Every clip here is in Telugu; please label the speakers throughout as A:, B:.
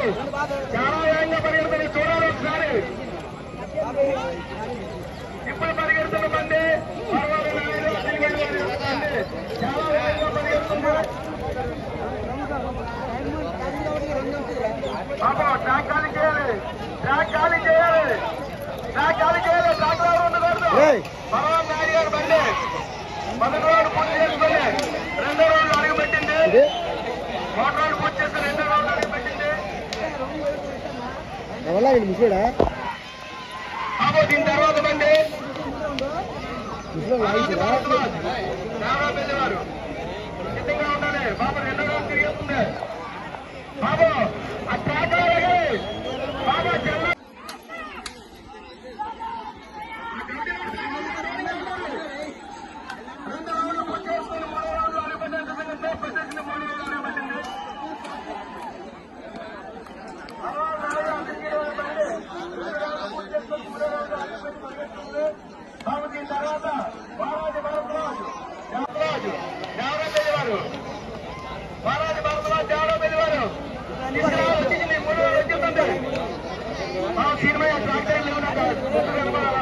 A: చాలా వేగంగా పరిగెడుతుంది చూడాలి ఒకసారి ఇప్పుడు పరిగెడుతున్న బండి పర్వాలేదు నాయుడు, అనిల్ గండి గారి బండి. చాలా వేగంగా పరిగెడుతుంది పాపం ట్రాక్ ఖాళీ చేయాలి ట్రాక్ ఖాళీ చేయాలి ట్రాక్ ఖాళీ చేయాలి ట్రాక్ లో ఎవరు ఉండకూడదు పర్వాలేదు నాయుడు గారి బండి మొదటి రోడ్డు పూర్తి చేసుకుని రెండో రోడ్డు అడుగుపెట్టింది మూడు రోడ్డు పూర్తి చేసుకుని రెండో రోడ్డు అడుగుపెట్టింది
B: ఎవరా వీళ్ళు ముసలాడా
A: బాబు దీని తర్వాత బండి
B: ముసలి లాగించరా
A: చాలా పెద్దవారు సిద్ధంగా ఉండాలి బాబు రెండో రోజు తిరిగేస్తుంది బాబు ఆ ట్రాక్ లో ఎగరాలి. బాబు చెల్ల రెండు రౌండ్లు పూర్తి చేసుకుని మూడో రౌండ్లో అడుగుపెట్టిన సంగతి పెట్టేసింది మూడు రౌండ్లు అడుగుపెట్టింది తర్వాత అలాగే అందరికీ ఇరవై బండి. రెండు రౌండ్లు పూర్తి చేసుకుని మూడో రౌండ్లో అడుగుపెట్టి పరిగెత్తుతుంది. బాబు దీని తర్వాత బాలాజీ భరద్వాజ్ దేవరాజు దేవరాజు వారు బాలాజీ భరద్వాజ్ దేవరాజు వారు తీసుకురావాలి వచ్చింది మూడు రోజులు వచ్చిందండి బాబు సినిమా ట్రాక్టర్ లేవునాక కనబడాలా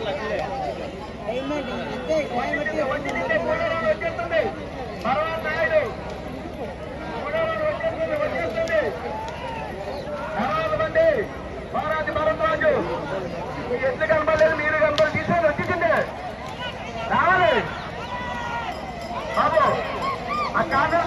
A: వచ్చింది మూడో రోజు వచ్చేస్తుంది భరవాన్ నాయుడు మూడో రోజు వచ్చేస్తుంది వచ్చేస్తుంది తర్వాత బండి బాలాజీ భరద్వాజు మీకు ఎట్లు కనపడలేదు మీరు కనపడి తీసుకొని వచ్చేసింది రావాలి బాబు ఆ కాంగ్రెస్